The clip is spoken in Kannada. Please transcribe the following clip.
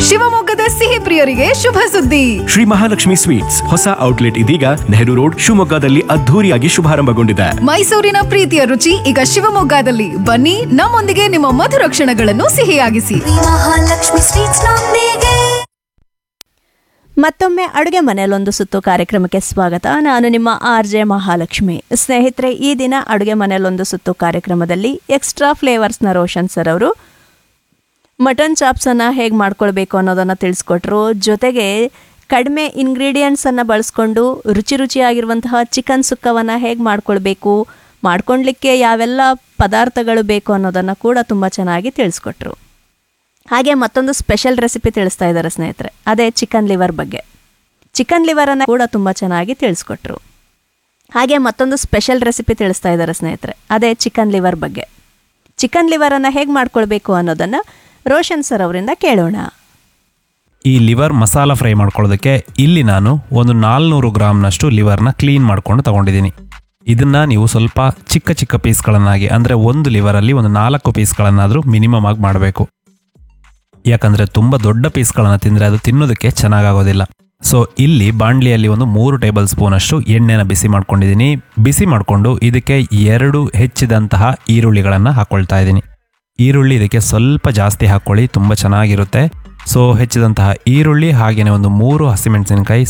ಶಿವಮೊಗ್ಗದ ಸಿಹಿ ಪ್ರಿಯರಿಗೆ ಶುಭ ಸುದ್ದಿ ಶ್ರೀ ಮಹಾಲಕ್ಷ್ಮಿ ಸ್ವೀಟ್ಸ್ ಹೊಸ ಔಟ್ಲೆಟ್ ಇದೀಗ ನೆಹರು ರೋಡ್ ಶಿವಮೊಗ್ಗದಲ್ಲಿ ಅದ್ಧೂರಿಯಾಗಿ ಶುಭಾರಂಭಗೊಂಡಿದೆ ಮೈಸೂರಿನ ಪ್ರೀತಿಯ ರುಚಿ ಈಗ ಶಿವಮೊಗ್ಗದಲ್ಲಿ ಬನ್ನಿ ನಮ್ಮೊಂದಿಗೆ ನಿಮ್ಮ ಮಧುರ ಕ್ಷಣಗಳನ್ನು ಸಿಹಿಯಾಗಿಸಿ ಮಹಾಲಕ್ಷ್ಮಿ ಸ್ವೀಟ್ಸ್ ನೊಂದಿಗೆ ಮತ್ತೊಮ್ಮೆ ಅಡುಗೆ ಮನೆಯಲ್ಲೊಂದು ಸುತ್ತು ಕಾರ್ಯಕ್ರಮಕ್ಕೆ ಸ್ವಾಗತ ನಾನು ನಿಮ್ಮ ಆರ್ ಜೆ ಮಹಾಲಕ್ಷ್ಮಿ ಸ್ನೇಹಿತರೆ ಈ ದಿನ ಅಡುಗೆ ಮನೆಯಲ್ಲೊಂದು ಸುತ್ತು ಕಾರ್ಯಕ್ರಮದಲ್ಲಿ ಎಕ್ಸ್ಟ್ರಾ ಫ್ಲೇವರ್ಸ್ನ ರೋಷನ್ ಸರ್ ಅವರು ಮಟನ್ ಚಾಪ್ಸನ್ನು ಹೇಗೆ ಮಾಡ್ಕೊಳ್ಬೇಕು ಅನ್ನೋದನ್ನು ತಿಳಿಸ್ಕೊಟ್ರು ಜೊತೆಗೆ ಕಡಿಮೆ ಇಂಗ್ರೀಡಿಯೆಂಟ್ಸನ್ನು ಬಳಸ್ಕೊಂಡು ರುಚಿ ರುಚಿಯಾಗಿರುವಂತಹ ಚಿಕನ್ ಸುಕ್ಕವನ್ನು ಹೇಗೆ ಮಾಡ್ಕೊಳ್ಬೇಕು ಮಾಡ್ಕೊಳ್ಲಿಕ್ಕೆ ಯಾವೆಲ್ಲ ಪದಾರ್ಥಗಳು ಬೇಕು ಅನ್ನೋದನ್ನು ಕೂಡ ತುಂಬ ಚೆನ್ನಾಗಿ ತಿಳಿಸ್ಕೊಟ್ರು ಹಾಗೆ ಮತ್ತೊಂದು ಸ್ಪೆಷಲ್ ರೆಸಿಪಿ ತಿಳಿಸ್ತಾ ಇದ್ದಾರೆ ಸ್ನೇಹಿತರೆ ಅದೇ ಚಿಕನ್ ಲಿವರ್ ಬಗ್ಗೆ ಚಿಕನ್ ಲಿವರನ್ನು ಕೂಡ ತುಂಬ ಚೆನ್ನಾಗಿ ತಿಳಿಸ್ಕೊಟ್ರು ಹಾಗೆ ಮತ್ತೊಂದು ಸ್ಪೆಷಲ್ ರೆಸಿಪಿ ತಿಳಿಸ್ತಾ ಇದ್ದಾರೆ ಸ್ನೇಹಿತರೆ ಅದೇ ಚಿಕನ್ ಲಿವರ್ ಬಗ್ಗೆ ಚಿಕನ್ ಲಿವರನ್ನು ಹೇಗೆ ಮಾಡ್ಕೊಳ್ಬೇಕು ಅನ್ನೋದನ್ನು ರೋಷನ್ ಸರ್ ಅವರಿಂದ ಕೇಳೋಣ ಈ ಲಿವರ್ ಮಸಾಲ ಫ್ರೈ ಮಾಡ್ಕೊಳ್ಳೋದಕ್ಕೆ ಇಲ್ಲಿ ನಾನು ಒಂದು ನಾಲ್ನೂರು ಗ್ರಾಮ್ನಷ್ಟು ಲಿವರ್ನ ಕ್ಲೀನ್ ಮಾಡ್ಕೊಂಡು ತಗೊಂಡಿದ್ದೀನಿ ಇದನ್ನು ನೀವು ಸ್ವಲ್ಪ ಚಿಕ್ಕ ಚಿಕ್ಕ ಪೀಸ್ಗಳನ್ನಾಗಿ ಅಂದರೆ ಒಂದು ಲಿವರಲ್ಲಿ ಒಂದು ನಾಲ್ಕು ಪೀಸ್ಗಳನ್ನಾದರೂ ಮಿನಿಮಮ್ ಆಗಿ ಮಾಡಬೇಕು ಯಾಕಂದರೆ ತುಂಬ ದೊಡ್ಡ ಪೀಸ್ಗಳನ್ನು ತಿಂದರೆ ಅದು ತಿನ್ನೋದಕ್ಕೆ ಚೆನ್ನಾಗಾಗೋದಿಲ್ಲ ಸೊ ಇಲ್ಲಿ ಬಾಣಲಿಯಲ್ಲಿ ಒಂದು ಮೂರು ಟೇಬಲ್ ಸ್ಪೂನಷ್ಟು ಎಣ್ಣೆನ ಬಿಸಿ ಮಾಡ್ಕೊಂಡಿದ್ದೀನಿ ಬಿಸಿ ಮಾಡಿಕೊಂಡು ಇದಕ್ಕೆ ಎರಡು ಹೆಚ್ಚಿದಂತಹ ಈರುಳ್ಳಿಗಳನ್ನು ಹಾಕ್ಕೊಳ್ತಾ ಇದ್ದೀನಿ ಈರುಳ್ಳಿ ಇದಕ್ಕೆ ಸ್ವಲ್ಪ ಜಾಸ್ತಿ ಹಾಕ್ಕೊಳ್ಳಿ ತುಂಬ ಚೆನ್ನಾಗಿರುತ್ತೆ ಸೊ ಹೆಚ್ಚಿದಂತಹ ಈರುಳ್ಳಿ ಹಾಗೆಯೇ ಒಂದು ಮೂರು ಹಸಿಮೆಣಸಿನಕಾಯಿ